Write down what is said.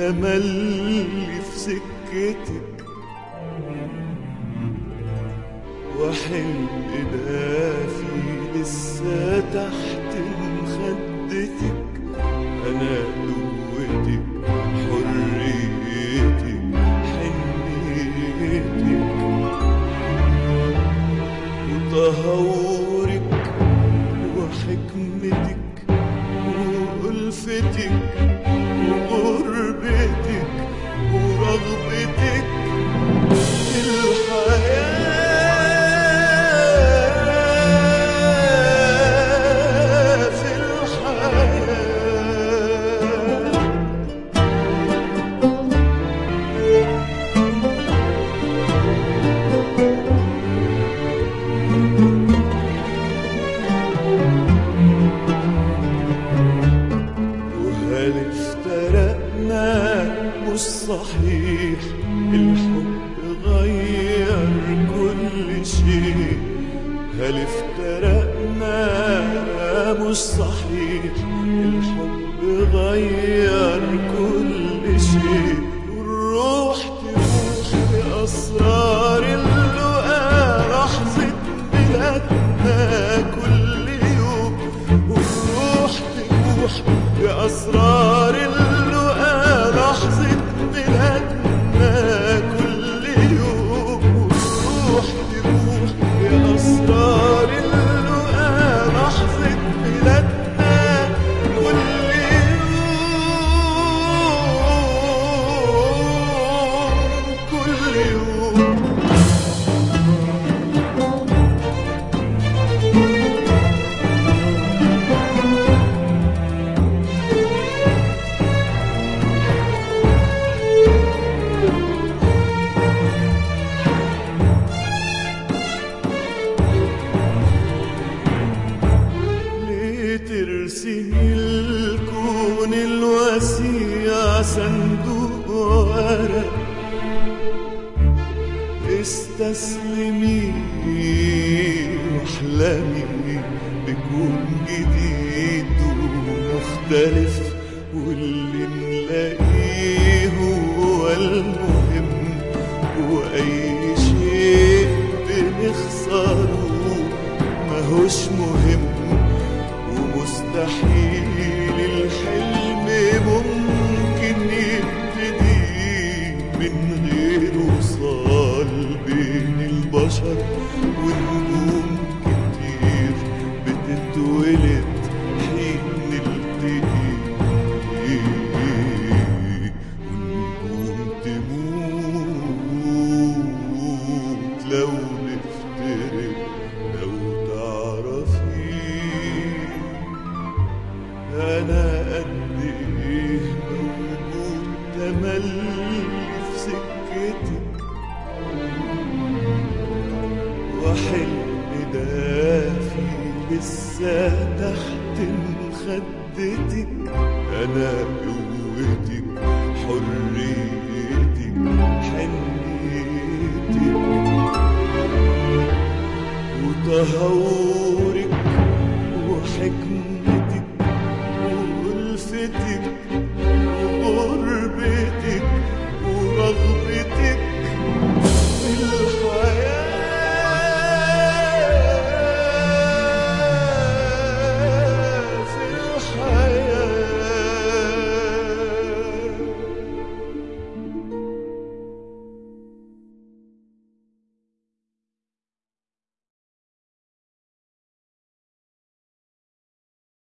تملي في سكتك وحلم دافي لسه تحت مخدتك انا قوتك حريتك حنيتك وتهورك وحكمتك وألفتك وغربتك ورغبتك في الحياة في الحياة وهل افترقنا مش صحيح الحب غير كل شيء هل افترقنا مش صحيح الحب غير كل شيء والروح تروح بأسرار اللقاء لحظة بلادنا كل يوم والروح تروح بأسرار اللقاء لحظة بلادنا كل يوم والروح تروح بأسرار اللقاء لحظة بلادنا كل يوم كل يوم ليه ترسمي الكون الوسيع صندوق ورق استسلمي واحلمي بكون جديد ومختلف واللي نلاقيه هو المهم واي شيء بنخسره ماهوش مهم ومستحيل الحلم ممكن يبتدي من غير وصال بين البشر ونجوم كتير بتتولد حين نلتقي ونجوم تموت لو نفترق لو تعرفي أنا قد إيه موجود تملي في سكتك وحلم دافي لسه تحت مخدتك أنا قوتك حريتك حنيتك وتهور